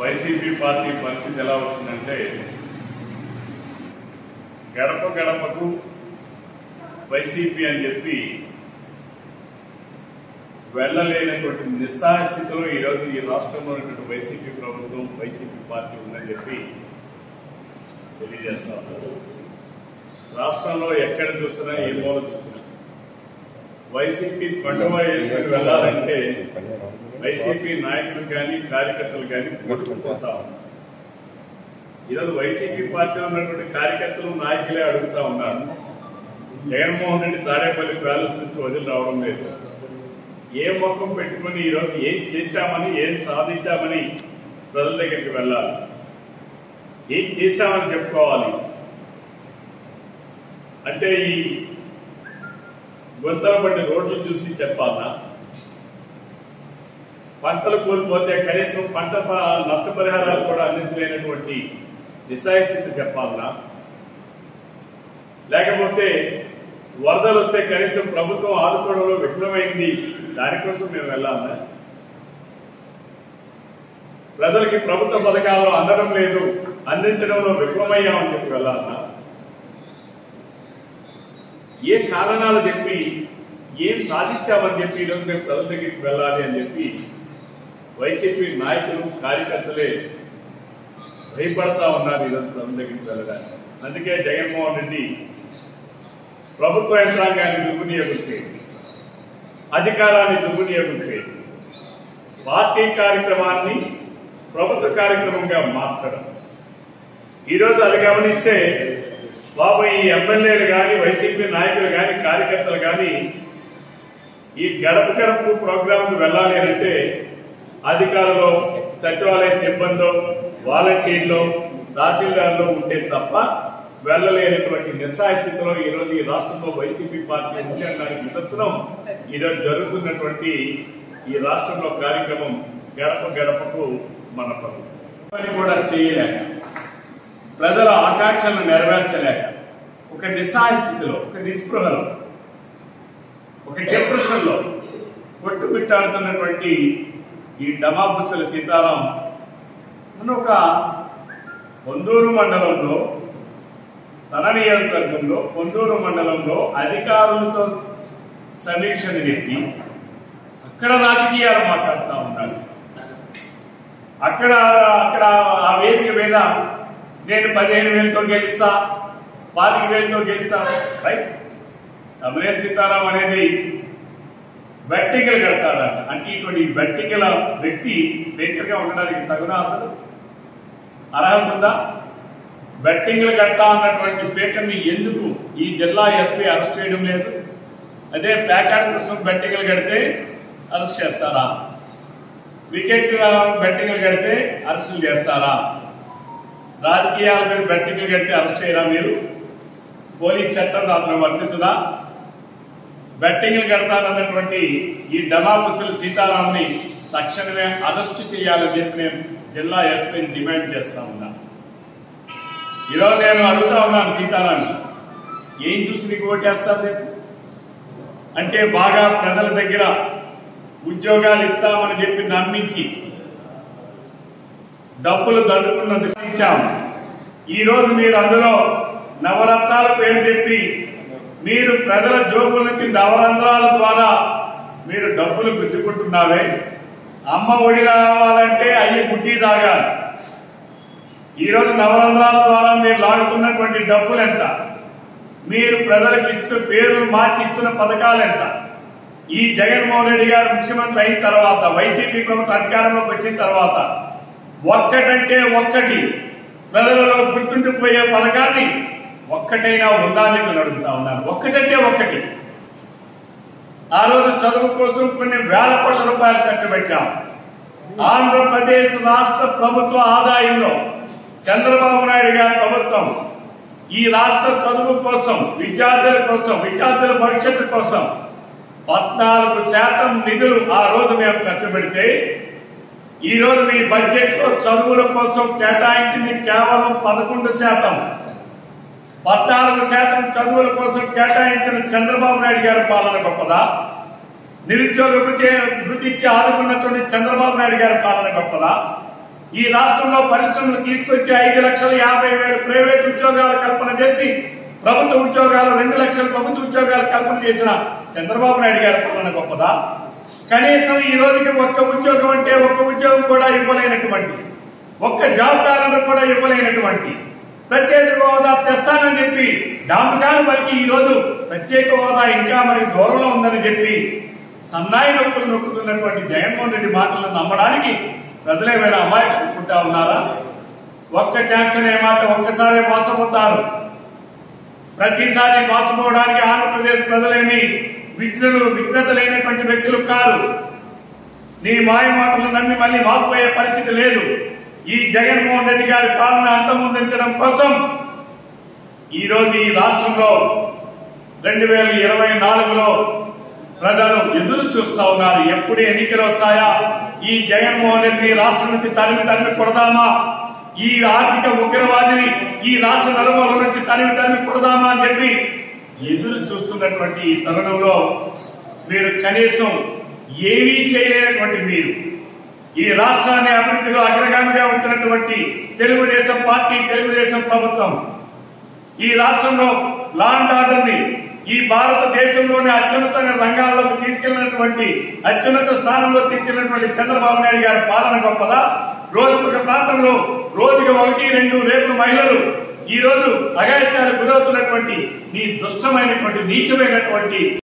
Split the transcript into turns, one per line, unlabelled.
YCP party పరిస్థితి ఎలా వచ్చిందంటే గడప గడపకు వైసీపీ అని చెప్పి వెళ్ళలేనటువంటి నిస్సహాయ స్థితిలో ఈరోజు ఈ రాష్ట్రంలో ఉన్నటువంటి వైసీపీ ప్రభుత్వం వైసీపీ పార్టీ ఉందని చెప్పి తెలియజేస్తా ఉన్నారు రాష్ట్రంలో ఎక్కడ చూసినా ఏ మూల చూసినా వైసీపీ పండుగ వేసుకుని వెళ్ళాలంటే వైసీపీ నాయకులు కానీ కార్యకర్తలు కానీ కొట్టుకుపోతా ఉన్నారు ఈరోజు వైసీపీ పార్టీలో ఉన్నటువంటి కార్యకర్తలు నాయకులే అడుగుతా ఉన్నారు జగన్మోహన్ రెడ్డి తాడేపల్లి ప్యాలెస్ నుంచి వదిలి రావడం లేదు ఏ ముఖం పెట్టుకుని ఈరోజు ఏం చేశామని ఏం సాధించామని ప్రజల దగ్గరికి వెళ్ళాలి ఏం చేశామని చెప్పుకోవాలి అంటే ఈ గొంతల బట్టి రోడ్లు చూసి చెప్పాలా పంటలు కోల్పోతే కనీసం పంట ప- నష్టపరిహారాలు కూడా అందించలేనటువంటి నిస్సాయ స్థితి చెప్పాలనా లేకపోతే వరదలు వస్తే కనీసం ప్రభుత్వం ఆదుకోవడంలో విఫలమైంది దానికోసం మేము వెళ్ళాలా ప్రజలకి ప్రభుత్వ పథకాలు అందడం లేదు అందించడంలో విఫలమయ్యామని చెప్పి వెళ్ళాలన్నా ఏ కారణాలు చెప్పి ఏం సాధించామని చెప్పి ఈరోజు మేము ప్రజల దగ్గరికి వెళ్ళాలి అని చెప్పి వైసీపీ నాయకులు కార్యకర్తలే భయపడతా ఉన్నారు ఈరోజు ప్రజల దగ్గరికి వెళ్ళడానికి అందుకే జగన్మోహన్ రెడ్డి ప్రభుత్వ యంత్రాంగాన్ని దుర్వినియోగం చేయండి అధికారాన్ని దుర్వినియోగం చేయండి పార్టీ కార్యక్రమాన్ని ప్రభుత్వ కార్యక్రమంగా మార్చడం ఈరోజు అది గమనిస్తే బాబు ఈ ఎమ్మెల్యేలు కానీ వైసీపీ నాయకులు కానీ కార్యకర్తలు కానీ ఈ గడప గడప ప్రోగ్రాంకు వెళ్ళాలి అంటే అధికారులు సచివాలయ సిబ్బందో వాలంటీర్లు తహసీల్దార్లు ఉంటే తప్ప వెళ్ళలేనటువంటి నిస్సాయ స్థితిలో ఈ రోజు ఈ రాష్ట్రంలో వైసీపీ పార్టీ ఉంది అనడానికి నిదర్శనం ఈరోజు జరుగుతున్నటువంటి ఈ రాష్ట్రంలో కార్యక్రమం గడప గడపకు మన పనులు పని కూడా చేయలేక ప్రజల ఆకాంక్షలను నెరవేర్చలేక ఒక నిస్సహాయ స్థితిలో ఒక నిస్పృహలో ఒక డిప్రెషన్ లో కొట్టుమిట్టాడుతున్నటువంటి ఈ డమాబుసల సీతారాం మన ఒక పొందూరు మండలంలో తన నియోజకవర్గంలో పొందూరు మండలంలో అధికారులతో సమీక్షను నెట్టి అక్కడ రాజకీయాలు మాట్లాడుతూ ఉన్నారు అక్కడ అక్కడ ఆ వేదిక మీద నేను పదిహేను వేలతో గెలుస్తా పాతిక వేలతో గెలుస్తా రైట్ తమిళ సీతారాం అనేది వెట్టికలు కడతాడట అంటే ఇటువంటి వెట్టికల వ్యక్తి స్పీకర్ గా ఉండడానికి తగునా అసలు అర్హత ఉందా బెట్టింగ్లు కడతా అన్నటువంటి స్పీకర్ ని ఎందుకు ఈ జిల్లా ఎస్పీ అరెస్ట్ చేయడం లేదు అదే ప్యాకెట్ కోసం బెట్టింగ్లు కడితే అరెస్ట్ చేస్తారా క్రికెట్ బెట్టింగ్లు కడితే అరెస్టులు చేస్తారా రాజకీయాల మీద బెట్టింగ్లు కడితే అరెస్ట్ చేయరా మీరు పోలీస్ చట్టం దాంట్లో వర్తించదా బెట్టింగ్లు కడతానన్నటువంటి ఈ డమాపుసల్ సీతారాంని తక్షణమే అరెస్ట్ చేయాలని చెప్పి నేను జిల్లా ఎస్పీని డిమాండ్ చేస్తా ఉన్నా ఈరోజు నేను అడుగుతా ఉన్నాను సీతారాంని ఏం చూసి నీకు ఓటేస్తారు రేపు అంటే బాగా ప్రజల దగ్గర ఉద్యోగాలు ఇస్తామని చెప్పి నమ్మించి డబ్బులు దండుకున్నందుకు ఇచ్చాం ఈ రోజు మీరు అందులో నవరత్నాల పేరు చెప్పి మీరు ప్రజల జోబుల నుంచి నవరంధ్రాల ద్వారా మీరు డబ్బులు గుద్దుకుంటున్నావే అమ్మ ఒడి రావాలంటే అయ్యి గుడ్డి తాగాలి ఈ రోజు నవరంధ్రాల ద్వారా మీరు లాగుతున్నటువంటి డబ్బులు ఎంత మీరు ప్రజలకు ఇస్తూ పేర్లు మార్చిస్తున్న పథకాలు ఎంత ఈ జగన్మోహన్ రెడ్డి గారు ముఖ్యమంత్రి అయిన తర్వాత వైసీపీ ప్రభుత్వం అధికారంలోకి వచ్చిన తర్వాత ఒక్కటంటే ఒక్కటి ప్రజలలో గుర్తుండిపోయే పథకాన్ని ఒక్కటైనా ఉందా అని నేను అడుగుతా ఉన్నాను ఒక్కటంటే ఒక్కటి ఆ రోజు చదువు కోసం కొన్ని వేల కోట్ల రూపాయలు ఖర్చు పెట్టాం ఆంధ్రప్రదేశ్ రాష్ట్ర ప్రభుత్వ ఆదాయంలో చంద్రబాబు నాయుడు గారి ప్రభుత్వం ఈ రాష్ట్ర చదువు కోసం విద్యార్థుల కోసం విద్యార్థుల భవిష్యత్తు కోసం పద్నాలుగు శాతం నిధులు ఆ రోజు మేము ఖర్చు పెడితే ఈ రోజు మీ బడ్జెట్ లో చదువుల కోసం కేటాయించింది కేవలం పదకొండు శాతం పద్నాలుగు శాతం చదువుల కోసం కేటాయించిన చంద్రబాబు నాయుడు గారి పాలన గొప్పదా నిరుద్యోగ వృత్తి వృత్తి ఇచ్చి ఆదుకున్నటువంటి చంద్రబాబు నాయుడు గారి పాలన గొప్పదా ఈ రాష్ట్రంలో పరిశ్రమలు తీసుకొచ్చి ఐదు లక్షల యాభై వేల ప్రైవేట్ ఉద్యోగాలు కల్పన చేసి ప్రభుత్వ ఉద్యోగాలు రెండు లక్షల ప్రభుత్వ ఉద్యోగాలు కల్పన చేసిన చంద్రబాబు నాయుడు గారి పాలన గొప్పదా కనీసం ఈ రోజుకి ఒక్క ఉద్యోగం అంటే ఒక్క ఉద్యోగం కూడా ఇవ్వలేనటువంటి ఒక్క జాబ్ క్యాలెండర్ కూడా ఇవ్వలేనటువంటి ప్రత్యేక హోదా తెస్తానని చెప్పి డాంబుగాను మనకి ఈ రోజు ప్రత్యేక హోదా ఇంకా మనకి దూరంలో ఉందని చెప్పి సన్నాయి నొప్పులు నొక్కుతున్నటువంటి జగన్మోహన్ రెడ్డి మాటలను నమ్మడానికి ప్రజలేమైనా అమాయకులు అనుకుంటా ఉన్నారా ఒక్క ఛాన్స్ అనే మాట ఒక్కసారి మోసపోతారు ప్రతిసారి మోసపోవడానికి ఆంధ్రప్రదేశ్ ప్రజలేమి విఘ్నులు విఘ్నత లేనటువంటి వ్యక్తులు కాదు నీ మాయ మాటలు నమ్మి మళ్ళీ మోసపోయే పరిస్థితి లేదు ఈ జగన్మోహన్ రెడ్డి గారి పాలన అంతమొందించడం కోసం ఈ రోజు ఈ రాష్ట్రంలో రెండు వేల ఇరవై నాలుగులో ప్రజలు ఎదురు చూస్తా ఉన్నారు ఎప్పుడు ఎన్నికలు వస్తాయా ఈ జగన్మోహన్ రెడ్డిని రాష్ట్రం నుంచి తరిమి తరిమి కొడదామా ఈ ఆర్థిక ఉగ్రవాదిని ఈ రాష్ట్ర నలుమూల నుంచి తరిమి తరిమి కొడదామా అని చెప్పి ఎదురు చూస్తున్నటువంటి ఈ తరుణంలో మీరు కనీసం ఏమీ చేయలేనటువంటి మీరు ఈ రాష్ట్రాన్ని అభివృద్ధిలో అగ్రగామిగా ఉంటున్నటువంటి తెలుగుదేశం పార్టీ తెలుగుదేశం ప్రభుత్వం ఈ రాష్ట్రంలో లా అండ్ ఆర్డర్ ని ఈ భారతదేశంలోని అత్యున్నత రంగాల్లోకి తీసుకెళ్లినటువంటి అత్యున్నత స్థానంలో తీసుకెళ్లినటువంటి చంద్రబాబు నాయుడు గారి పాలన గొప్పదా రోజుకు ఒక ప్రాంతంలో రోజుకి ఒకటి రెండు రేపు మహిళలు ఈ రోజు అగాయిత్యాలు గురవుతున్నటువంటి నీ దుష్టమైనటువంటి నీచమైనటువంటి